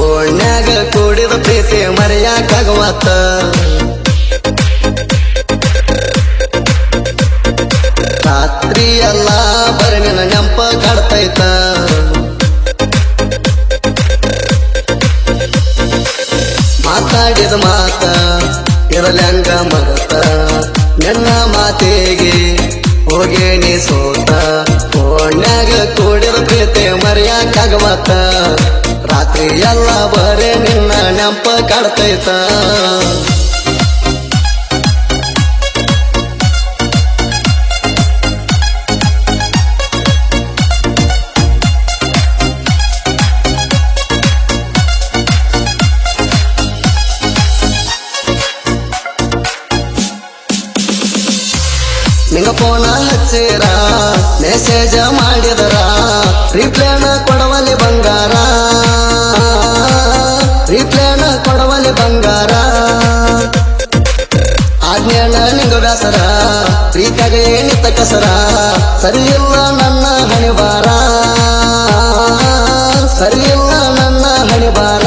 ಓಣ್ಯಾಗ ಕೂಡಿದ ಪ್ರೀತಿ ಮರೆಯಾಕಾಗವತ್ತ ರಾತ್ರಿ ಎಲ್ಲ ಬರೀ ನಿನ್ನ ನೆಂಪ ಕಾಡ್ತೈತ ಮಾತಾಡಿದ ಮಾತ ಇರಲ್ಯಂಗ ಮರತ ನನ್ನ ಮಾತಿಗೆ ಹೋಗೇನಿ ಸೋತ ಓಣ್ಯಾಗ ಕೂಡಿದ ಪ್ರೀತಿ ಮರೆಯಾಕಾಗವತ್ತ ರಾತ್ರಿ ಎಲ್ಲ ಬರೇ ನಿನ್ನ ನೆಂಪ ಕಾಡ್ತೈತ ನಿಂಗ ಫೋನ ಹಚ್ಚಿರ ಮೆಸೇಜ ಮಾಡಿದರ ರಿಪ್ಲೇನ ಕೊಡವಲ್ಲಿ ಬಂಗಾರ ರಿಪ್ಲೇನ ಕೊಡವಲ್ಲಿ ಬಂಗಾರ ಆಜ್ಞಾನ ನಿಂಗ ವ್ಯಾಸರ ಪ್ರೀತಿಯಾಗ ಏನಿತ್ತ ಕಸರ ಸರಿ ಇಲ್ಲ ನನ್ನ ಹಣಿಬಾರ ಸರಿ ಇಲ್ಲ ನನ್ನ ಹಣಿಬಾರ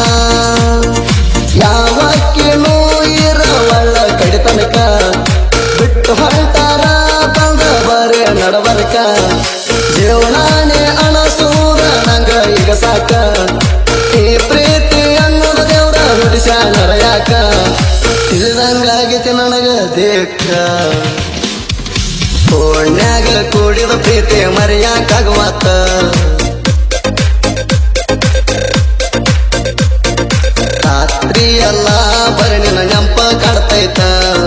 ಯಾವಕ್ಕಿನೂ ಇರವಳ್ಳ ಕಡಿತನಕ ಬಿಟ್ಟು ಹೊಂಟಾರ ಬಂದ ಬರೇ ನಡಬರ್ಕ ಜೀವನಾನೇ ಅಣಸೂರ ನಂಗ ಈಗ ಸಾಕ ಈ ಪ್ರೀತಿ ಅನ್ನೋದು ದೇವ್ರ ಹುಡಿಸ್ಯಾನರ ಯಾಕ ತಿಳಿದಂಗಾಗೈತಿ ನನಗ ದೇಕ್ಕ ಓಣ್ಯಾಗ ಕೂಡಿದ ಪ್ರೀತಿ ಮರೆಯಾಕಾಗವತ್ತ ರಾತ್ರಿ ಎಲ್ಲ ಬರೀ ನಿನ್ನ ನೆಂಪ ಕಾಡ್ತೈತ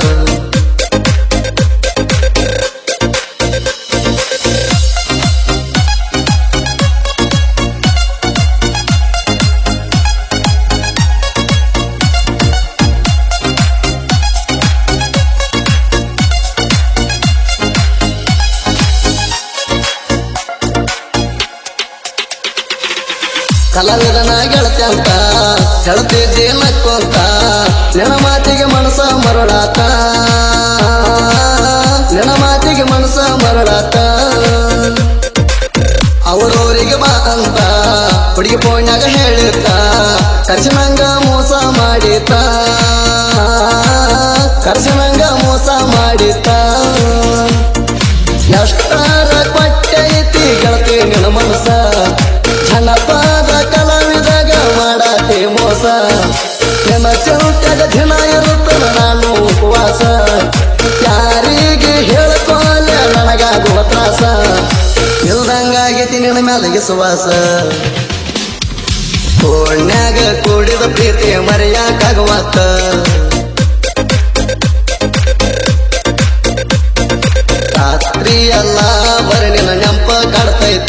ಕಲಾವಿದನ ಗೆಳತಿ ಅಂತ ಹೇಳ್ತಿದ್ದೆ ನಕ್ಕೊಂತ ನಿನ್ನ ಮಾತಿಗೆ ಮನಸ ಮರಳಾತ ನಿನ್ನ ಮಾತಿಗೆ ಮನಸ ಮರಳಾತ ಅವರವರಿಗೆ ಬಾ ಅಂತ ಹುಡುಗಿ ಫೋನ್ಯಾಗ ಹೇಳಿರ್ತ ಕರ್ಸನಂಗ ಮೋಸ ಮಾಡಿತ ಕರ್ಸನಂಗ ಮೋಸ ಮಾಡಿತ ಎಷ್ಟಾರ ಕೊಟ್ಟೈತಿ ಗೆಳತಿ ನಿನ್ನ ಮನಸ ಜನಪದ ಕಲಾವಿದಾಗ ಮಾಡಾತಿ ಮೋಸ ನಿನ್ನ ಚೌಟ್ಯಾಗ ದಿನ ಇರುತ್ತದ ನಾನು ಉಪವಾಸ ಯಾರಿಗೆ ಹೇಳ್ಕೋಲ ನನಗಾಗುವ ತ್ರಾಸ ಇಲ್ದಂಗಾಗೈತಿ ನಿನ್ನ ಮ್ಯಾಲಗೆ ಸುವಾಸ ಕೋಣ್ಯಾಗ ಕೂಡಿದ ಪ್ರೀತಿ ಮರೆಯಾಕಾಗವತ್ತ ರಾತ್ರಿ ಎಲ್ಲ ಬರೀ ನಿನ್ನ ನೆಂಪ ಕಾಡ್ತೈತ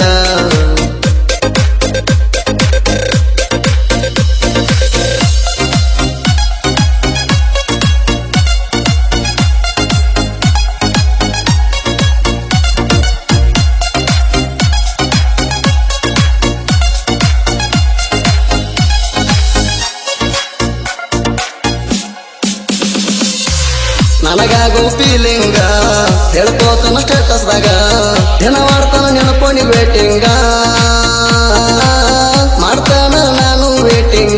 ನನಗಾಗೋ ಫೀಲಿಂಗ ಹೇಳ್ಕೋತನ ಸ್ಟೇಟಸ್ದಾಗ ದಿನ ಮಾಡ್ತಾನ ನೆನಪೋನಿ ವೇಟಿಂಗ ಮಾಡ್ತಾನ ನಾನು ವೇಟಿಂಗ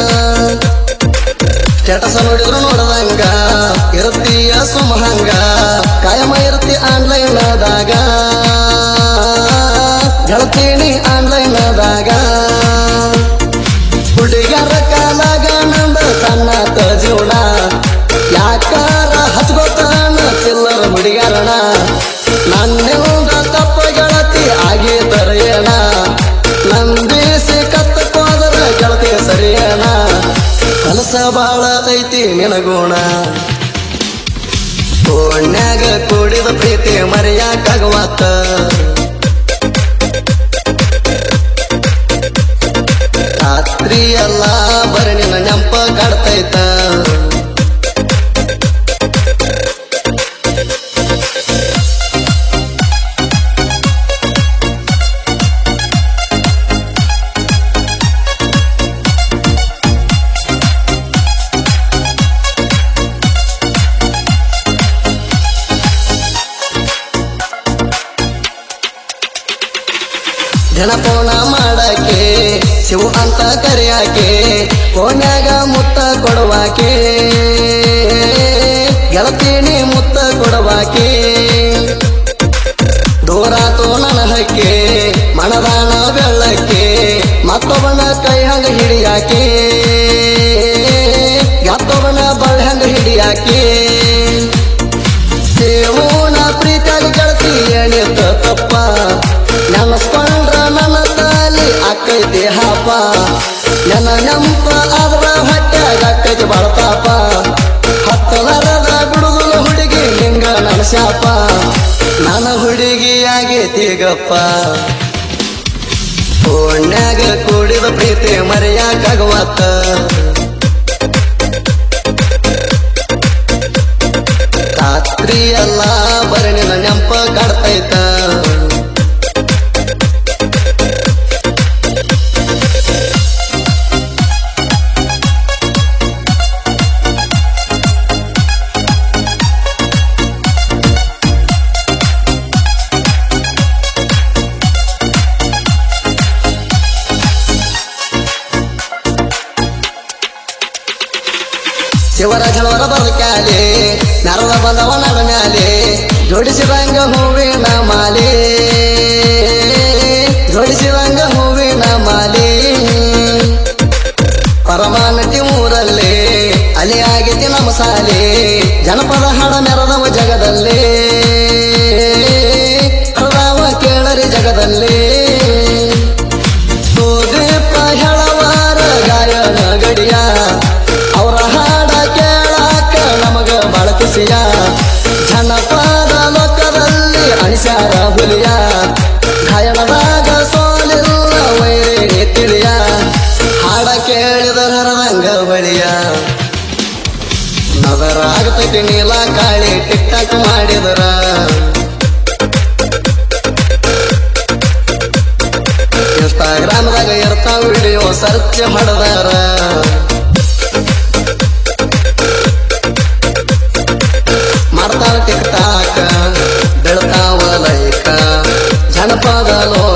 ಸ್ಟೇಟಸ್ ನೋಡಿದ್ರು ನೋಡದಂಗ ಇರುತ್ತೀಯ ಸುಮಹಂಗ ಕಾಯಮ ಇರುತ್ತಿ ಆನ್ಲೈನ್ ಆದಾಗ ಹೇಳ್ತೀನಿ ಆನ್ಲೈನ್ ಆದಾಗ ಹುಡುಗರ ಕಾಲಾಗ ನಂದ ಸಣ್ಣತ ಜೀವನ ಯಾಕಾರ ಹಚ್ಕೋತಾನ ಚಿಲ್ಲರ ಹುಡುಗರಣ ನನ್ನಿಂದ ತಪ್ಪ ಗೆಳತಿ ಆಗೀತರ ಏನ ನಂದಿಸಿ ಕತ್ತಕೋದ್ರ ಗೆಳತಿ ಸರಿಯೇನ ಕಲಸ ಬಾಳ ಐತಿ ನಿನಗೋಣ ಕೋಣ್ಯಾಗ ಕೂಡಿದ ಪ್ರೀತಿ ಮರೆಯಾಕಾಗವತ್ತ ರಾತ್ರಿ ಎಲ್ಲ ಬರೀ ನಿನ್ನ ನೆಂಪ ಕಾಡ್ತೈತ ಜನಪೋಣ ಮಾಡಕ್ಕೆ ಶಿವ ಅಂತ ಕರೆಯಾಕೆ ಕೋನ್ಯಾಗ ಮುತ್ತ ಕೊಡುವಾಕೆ ಗೆಳತೀನಿ ಮುತ್ತ ಕೊಡುವಾಕೆ ದೂರಾತು ನನ್ನ ಹಕ್ಕೆ ಮನದಾನ ಬೆಳ್ಳಕ್ಕೆ ಮತ್ತೊಬ್ಬನ ಕೈ ಹಂಗ ಹಿಡಿಯಾಕೆ ಮತ್ತೊಬ್ಬನ ಬಳ್ಳಿ ಹಂಗ ಹಿಡಿಯಾಕೆ ಸೇವೂನ ಪ್ರೀತಿಯಾಗಿ ಗೆಳತಿ ಎಣಿತ ತಪ್ಪ ನೆನಸ್ಕೊಂಡ್ರ ನನ್ನ ತಾಲಿ ಆಕೈತಿ ಹಾಪ ನನ್ನ ನೆಂಪ ಆದ್ರ ಹೊಟ್ಟೆಗ ಆಕೈತಿ ಬಳತಾಪ ಹತ್ತಲರದ ಬಿಡುದಿಲ್ಲ ಹುಡುಗಿ ಹಿಂಗ ನನ್ನ ಶಾಪ ನನ್ನ ಹುಡುಗಿ ಆಗೈತಿ ಗಪ್ಪ ಪುಣ್ಯಾಗ ಕೂಡಿದ ಪ್ರೀತಿ ಮರೆಯಾಕಾಗವತ್ತ ರಾತ್ರಿ ಎಲ್ಲ ಬರೀ ನಿನ್ನ ನೆಂಪ ಕಾಡ್ತೈತ ಶಿವರಾಜನವರ ಬದುಕ್ಯಾಲೆ ನರದ ಬಂದವ ನಡ ಮ್ಯಾಲೆ ಜೋಡಿಸಿದಂಗ ಹೂವಿನ ಮಾಲೆ ಜೋಡಿಸಿದಂಗ ಹೂವಿನ ಮಾಲೆ ಪರಮಾನಟಿ ಊರಲ್ಲೇ ಅಲಿ ಆಗೈತಿ ನಮ್ಮ ಸಾಲೆ ಜನಪದ ಹಾಡ ಮೆರದವ ಜಗದಲ್ಲೇ ಹರದವ ಕೇಳರಿ ಜಗದಲ್ಲೇ ಸುದೀಪ ಹೇಳವಾರ ಗಾಯನ ಗಡಿಯ ಅವರ ಹಾಡ ಕೇಳಾಕ ನಮಗ ಬಾಳ ಖುಷಿಯ ಜನಪದ ಲೋಕದಲ್ಲಿ ಅಣಿಸ್ಯಾರ ಹುಲಿಯ ಗಾಯನದಾಗ ಸೋಲಿಲ್ಲ ವೈರಿ ತಿಳಿಯ ಹಾಡ ಕೇಳಿದರ ಹರದಂಗ ಬಳಿಯ ನಗರ ಆಗತೈತಿ ನೀಲ ಕಾಳಿ ಟಿಕ್ ಟಾಕ್ ಮಾಡಿದರ ಇನ್ಸ್ಟಾಗ್ರಾಮ್ದಾಗ ಇರ್ತಾವ ವಿಡಿಯೋ ಸರ್ಚ್ ಮಾಡದಾರ ಮಾಡ್ತಾರ ಟಿಕ್ ಟಾಕ್ ಬೆಳ್ತಾವ ಲೈಕ ಜನಪದ ಲೋಕ